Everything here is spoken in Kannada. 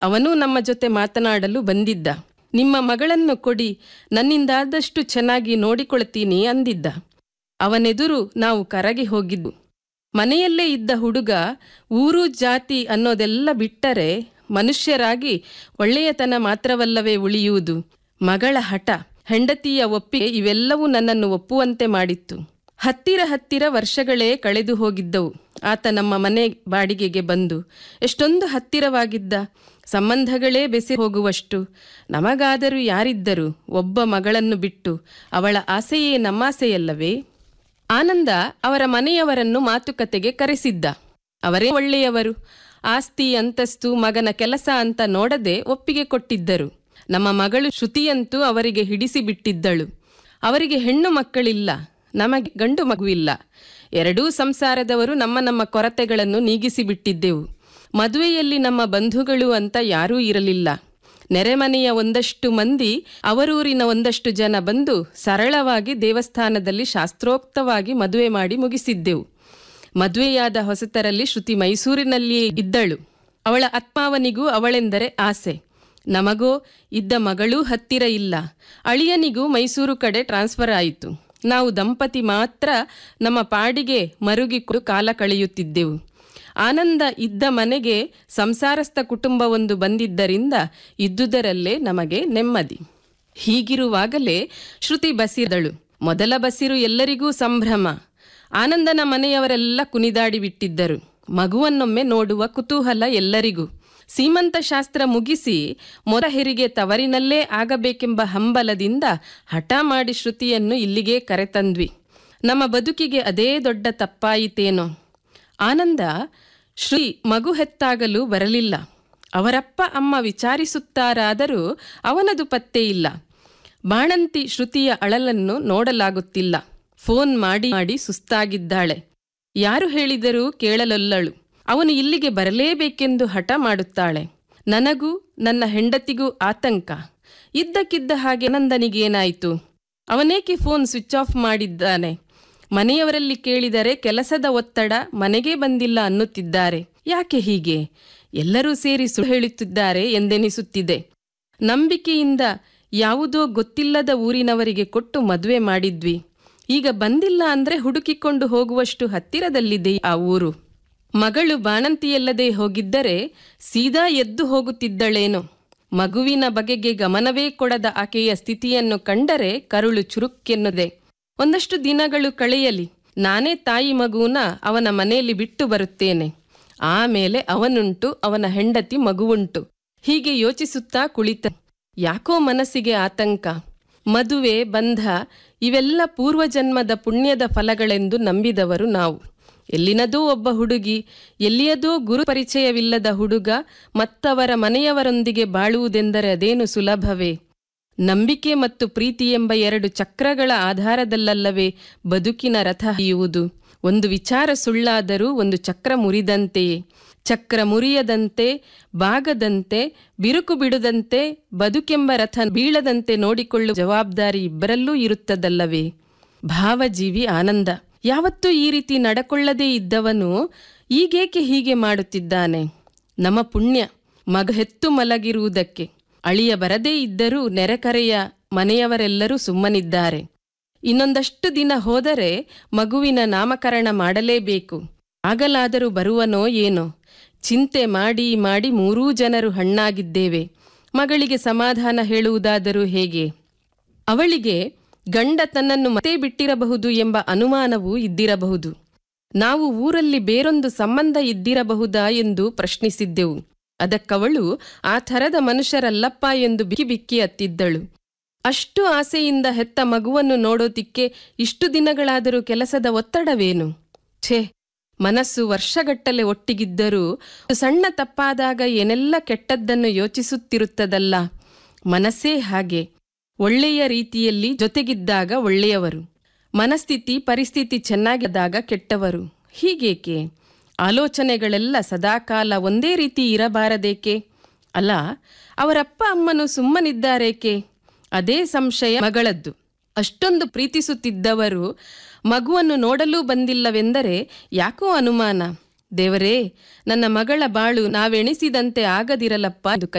ಅವನೂ ನಮ್ಮ ಜೊತೆ ಮಾತನಾಡಲು ಬಂದಿದ್ದ ನಿಮ್ಮ ಮಗಳನ್ನು ಕೊಡಿ ನನ್ನಿಂದಾದಷ್ಟು ಚೆನ್ನಾಗಿ ನೋಡಿಕೊಳ್ತೀನಿ ಅಂದಿದ್ದ ಅವನೆದುರು ನಾವು ಕರಗಿ ಹೋಗಿದ್ದು ಮನೆಯಲ್ಲೇ ಇದ್ದ ಹುಡುಗ ಊರು ಜಾತಿ ಅನ್ನೋದೆಲ್ಲ ಬಿಟ್ಟರೆ ಮನುಷ್ಯರಾಗಿ ಒಳ್ಳೆಯತನ ಮಾತ್ರವಲ್ಲವೇ ಉಳಿಯುವುದು ಮಗಳ ಹಠ ಹೆಂಡತಿಯ ಒಪ್ಪಿಗೆ ಇವೆಲ್ಲವೂ ನನ್ನನ್ನು ಒಪ್ಪುವಂತೆ ಮಾಡಿತ್ತು ಹತ್ತಿರ ಹತ್ತಿರ ವರ್ಷಗಳೇ ಕಳೆದು ಹೋಗಿದ್ದವು ಆತ ನಮ್ಮ ಮನೆ ಬಾಡಿಗೆಗೆ ಬಂದು ಎಷ್ಟೊಂದು ಹತ್ತಿರವಾಗಿದ್ದ ಸಂಬಂಧಗಳೇ ಬೆಸಿ ಹೋಗುವಷ್ಟು ನಮಗಾದರೂ ಯಾರಿದ್ದರು ಒಬ್ಬ ಮಗಳನ್ನು ಬಿಟ್ಟು ಅವಳ ಆಸೆಯೇ ನಮ್ಮಾಸೆಯಲ್ಲವೇ ಆನಂದ ಅವರ ಮನೆಯವರನ್ನು ಮಾತುಕತೆಗೆ ಕರೆಸಿದ್ದ ಅವರೇ ಒಳ್ಳೆಯವರು ಆಸ್ತಿ ಅಂತಸ್ತು ಮಗನ ಕೆಲಸ ಅಂತ ನೋಡದೆ ಒಪ್ಪಿಗೆ ಕೊಟ್ಟಿದ್ದರು ನಮ್ಮ ಮಗಳು ಶ್ರುತಿಯಂತೂ ಅವರಿಗೆ ಹಿಡಿಸಿ ಬಿಟ್ಟಿದ್ದಳು ಅವರಿಗೆ ಹೆಣ್ಣು ಮಕ್ಕಳಿಲ್ಲ ನಮಗೆ ಗಂಡು ಮಗುವಿಲ್ಲ ಎರಡೂ ಸಂಸಾರದವರು ನಮ್ಮ ನಮ್ಮ ಕೊರತೆಗಳನ್ನು ನೀಗಿಸಿ ಬಿಟ್ಟಿದ್ದೆವು ಮದುವೆಯಲ್ಲಿ ನಮ್ಮ ಬಂಧುಗಳು ಅಂತ ಯಾರೂ ಇರಲಿಲ್ಲ ನೆರೆಮನೆಯ ಒಂದಷ್ಟು ಮಂದಿ ಅವರೂರಿನ ಒಂದಷ್ಟು ಜನ ಬಂದು ಸರಳವಾಗಿ ದೇವಸ್ಥಾನದಲ್ಲಿ ಶಾಸ್ತ್ರೋಕ್ತವಾಗಿ ಮದುವೆ ಮಾಡಿ ಮುಗಿಸಿದ್ದೆವು ಮದುವೆಯಾದ ಹೊಸತರಲ್ಲಿ ಶ್ರುತಿ ಮೈಸೂರಿನಲ್ಲಿಯೇ ಇದ್ದಳು ಅವಳ ಆತ್ಮಾವನಿಗೂ ಅವಳೆಂದರೆ ಆಸೆ ನಮಗೋ ಇದ್ದ ಮಗಳೂ ಹತ್ತಿರ ಇಲ್ಲ ಅಳಿಯನಿಗೂ ಮೈಸೂರು ಕಡೆ ಟ್ರಾನ್ಸ್ಫರ್ ಆಯಿತು ನಾವು ದಂಪತಿ ಮಾತ್ರ ನಮ್ಮ ಪಾಡಿಗೆ ಮರುಗಿಕೊಂಡು ಕಾಲ ಕಳೆಯುತ್ತಿದ್ದೆವು ಆನಂದ ಇದ್ದ ಮನೆಗೆ ಸಂಸಾರಸ್ಥ ಕುಟುಂಬವೊಂದು ಬಂದಿದ್ದರಿಂದ ಇದ್ದುದರಲ್ಲೇ ನಮಗೆ ನೆಮ್ಮದಿ ಹೀಗಿರುವಾಗಲೇ ಶ್ರುತಿ ಬಸಿದಳು ಮೊದಲ ಬಸಿರು ಎಲ್ಲರಿಗೂ ಸಂಭ್ರಮ ಆನಂದನ ಮನೆಯವರೆಲ್ಲ ಕುಣಿದಾಡಿ ಬಿಟ್ಟಿದ್ದರು ಮಗುವನ್ನೊಮ್ಮೆ ನೋಡುವ ಕುತೂಹಲ ಎಲ್ಲರಿಗೂ ಸೀಮಂತ ಶಾಸ್ತ್ರ ಮುಗಿಸಿ ಮೊರ ಹೆರಿಗೆ ತವರಿನಲ್ಲೇ ಆಗಬೇಕೆಂಬ ಹಂಬಲದಿಂದ ಹಠ ಮಾಡಿ ಶ್ರುತಿಯನ್ನು ಇಲ್ಲಿಗೆ ಕರೆತಂದ್ವಿ ನಮ್ಮ ಬದುಕಿಗೆ ಅದೇ ದೊಡ್ಡ ತಪ್ಪಾಯಿತೇನೋ ಆನಂದ ಶ್ರೀ ಮಗು ಹೆತ್ತಾಗಲು ಬರಲಿಲ್ಲ ಅವರಪ್ಪ ಅಮ್ಮ ವಿಚಾರಿಸುತ್ತಾರಾದರೂ ಅವನದು ಪತ್ತೆ ಇಲ್ಲ ಬಾಣಂತಿ ಶ್ರುತಿಯ ಅಳಲನ್ನು ನೋಡಲಾಗುತ್ತಿಲ್ಲ ಫೋನ್ ಮಾಡಿ ಮಾಡಿ ಸುಸ್ತಾಗಿದ್ದಾಳೆ ಯಾರು ಹೇಳಿದರೂ ಕೇಳಲೊಲ್ಲಳು ಅವನು ಇಲ್ಲಿಗೆ ಬರಲೇಬೇಕೆಂದು ಹಠ ಮಾಡುತ್ತಾಳೆ ನನಗೂ ನನ್ನ ಹೆಂಡತಿಗೂ ಆತಂಕ ಇದ್ದಕ್ಕಿದ್ದ ಹಾಗೆ ನಂದನಿಗೇನಾಯಿತು ಅವನೇಕೆ ಫೋನ್ ಸ್ವಿಚ್ ಆಫ್ ಮಾಡಿದ್ದಾನೆ ಮನೆಯವರಲ್ಲಿ ಕೇಳಿದರೆ ಕೆಲಸದ ಒತ್ತಡ ಮನೆಗೆ ಬಂದಿಲ್ಲ ಅನ್ನುತ್ತಿದ್ದಾರೆ ಯಾಕೆ ಹೀಗೆ ಎಲ್ಲರೂ ಸೇರಿ ಸುಳ್ಳು ಹೇಳುತ್ತಿದ್ದಾರೆ ಎಂದೆನಿಸುತ್ತಿದೆ ನಂಬಿಕೆಯಿಂದ ಯಾವುದೋ ಗೊತ್ತಿಲ್ಲದ ಊರಿನವರಿಗೆ ಕೊಟ್ಟು ಮದುವೆ ಮಾಡಿದ್ವಿ ಈಗ ಬಂದಿಲ್ಲ ಅಂದ್ರೆ ಹುಡುಕಿಕೊಂಡು ಹೋಗುವಷ್ಟು ಹತ್ತಿರದಲ್ಲಿದೆ ಆ ಊರು ಮಗಳು ಬಾಣಂತಿಯಲ್ಲದೆ ಹೋಗಿದ್ದರೆ ಸೀದಾ ಎದ್ದು ಹೋಗುತ್ತಿದ್ದಳೇನೋ ಮಗುವಿನ ಬಗೆಗೆ ಗಮನವೇ ಕೊಡದ ಆಕೆಯ ಸ್ಥಿತಿಯನ್ನು ಕಂಡರೆ ಕರುಳು ಚುರುಕ್ಕೆನ್ನುದೆ ಒಂದಷ್ಟು ದಿನಗಳು ಕಳೆಯಲಿ ನಾನೇ ತಾಯಿ ಮಗುವನ್ನ ಅವನ ಮನೆಯಲ್ಲಿ ಬಿಟ್ಟು ಬರುತ್ತೇನೆ ಆಮೇಲೆ ಅವನುಂಟು ಅವನ ಹೆಂಡತಿ ಮಗುವುಂಟು ಹೀಗೆ ಯೋಚಿಸುತ್ತಾ ಕುಳಿತ ಯಾಕೋ ಮನಸ್ಸಿಗೆ ಆತಂಕ ಮದುವೆ ಬಂಧ ಇವೆಲ್ಲ ಪೂರ್ವಜನ್ಮದ ಪುಣ್ಯದ ಫಲಗಳೆಂದು ನಂಬಿದವರು ನಾವು ಎಲ್ಲಿನದೋ ಒಬ್ಬ ಹುಡುಗಿ ಎಲ್ಲಿಯದೋ ಗುರು ಪರಿಚಯವಿಲ್ಲದ ಹುಡುಗ ಮತ್ತವರ ಮನೆಯವರೊಂದಿಗೆ ಬಾಳುವುದೆಂದರೆ ಅದೇನು ಸುಲಭವೇ ನಂಬಿಕೆ ಮತ್ತು ಪ್ರೀತಿ ಎಂಬ ಎರಡು ಚಕ್ರಗಳ ಆಧಾರದಲ್ಲಲ್ಲವೇ ಬದುಕಿನ ರಥ ಹಿಯುವುದು ಒಂದು ವಿಚಾರ ಸುಳ್ಳಾದರೂ ಒಂದು ಚಕ್ರ ಮುರಿದಂತೆಯೇ ಚಕ್ರ ಮುರಿಯದಂತೆ ಬಾಗದಂತೆ ಬಿರುಕು ಬಿಡದಂತೆ ಬದುಕೆಂಬ ರಥ ಬೀಳದಂತೆ ನೋಡಿಕೊಳ್ಳುವ ಜವಾಬ್ದಾರಿ ಇಬ್ಬರಲ್ಲೂ ಇರುತ್ತದಲ್ಲವೇ ಭಾವಜೀವಿ ಆನಂದ ಯಾವತ್ತೂ ಈ ರೀತಿ ನಡಕೊಳ್ಳದೇ ಇದ್ದವನು ಈಗೇಕೆ ಹೀಗೆ ಮಾಡುತ್ತಿದ್ದಾನೆ ನಮ್ಮ ಪುಣ್ಯ ಮಗ ಹೆತ್ತು ಮಲಗಿರುವುದಕ್ಕೆ ಅಳಿಯ ಬರದೇ ಇದ್ದರೂ ನೆರೆಕರೆಯ ಮನೆಯವರೆಲ್ಲರೂ ಸುಮ್ಮನಿದ್ದಾರೆ ಇನ್ನೊಂದಷ್ಟು ದಿನ ಹೋದರೆ ಮಗುವಿನ ನಾಮಕರಣ ಮಾಡಲೇಬೇಕು ಆಗಲಾದರೂ ಬರುವನೋ ಏನೋ ಚಿಂತೆ ಮಾಡಿ ಮಾಡಿ ಮೂರೂ ಜನರು ಹಣ್ಣಾಗಿದ್ದೇವೆ ಮಗಳಿಗೆ ಸಮಾಧಾನ ಹೇಳುವುದಾದರೂ ಹೇಗೆ ಅವಳಿಗೆ ಗಂಡ ತನ್ನನ್ನು ಮತ್ತೆ ಬಿಟ್ಟಿರಬಹುದು ಎಂಬ ಅನುಮಾನವೂ ಇದ್ದಿರಬಹುದು ನಾವು ಊರಲ್ಲಿ ಬೇರೊಂದು ಸಂಬಂಧ ಇದ್ದಿರಬಹುದಾ ಎಂದು ಪ್ರಶ್ನಿಸಿದ್ದೆವು ಅದಕ್ಕವಳು ಆ ಥರದ ಮನುಷ್ಯರಲ್ಲಪ್ಪ ಎಂದು ಬಿಕ್ಕಿ ಬಿಕ್ಕಿ ಅತ್ತಿದ್ದಳು ಅಷ್ಟು ಆಸೆಯಿಂದ ಹೆತ್ತ ಮಗುವನ್ನು ನೋಡೋದಿಕ್ಕೆ ಇಷ್ಟು ದಿನಗಳಾದರೂ ಕೆಲಸದ ಒತ್ತಡವೇನು ಛೇ ಮನಸ್ಸು ವರ್ಷಗಟ್ಟಲೆ ಒಟ್ಟಿಗಿದ್ದರೂ ಸಣ್ಣ ತಪ್ಪಾದಾಗ ಏನೆಲ್ಲ ಕೆಟ್ಟದ್ದನ್ನು ಯೋಚಿಸುತ್ತಿರುತ್ತದಲ್ಲ ಮನಸ್ಸೇ ಹಾಗೆ ಒಳ್ಳೆಯ ರೀತಿಯಲ್ಲಿ ಜೊತೆಗಿದ್ದಾಗ ಒಳ್ಳೆಯವರು ಮನಸ್ಥಿತಿ ಪರಿಸ್ಥಿತಿ ಚೆನ್ನಾಗಿದ್ದಾಗ ಕೆಟ್ಟವರು ಹೀಗೇಕೆ ಆಲೋಚನೆಗಳೆಲ್ಲ ಸದಾಕಾಲ ಒಂದೇ ರೀತಿ ಇರಬಾರದೇಕೆ ಅಲ್ಲ ಅವರಪ್ಪ ಅಮ್ಮನು ಸುಮ್ಮನಿದ್ದಾರೇಕೆ ಅದೇ ಸಂಶಯ ಮಗಳದ್ದು ಅಷ್ಟೊಂದು ಪ್ರೀತಿಸುತ್ತಿದ್ದವರು ಮಗುವನ್ನು ನೋಡಲೂ ಬಂದಿಲ್ಲವೆಂದರೆ ಯಾಕೋ ಅನುಮಾನ ದೇವರೇ ನನ್ನ ಮಗಳ ಬಾಳು ನಾವೆಣಿಸಿದಂತೆ ಆಗದಿರಲಪ್ಪ ಎಂದು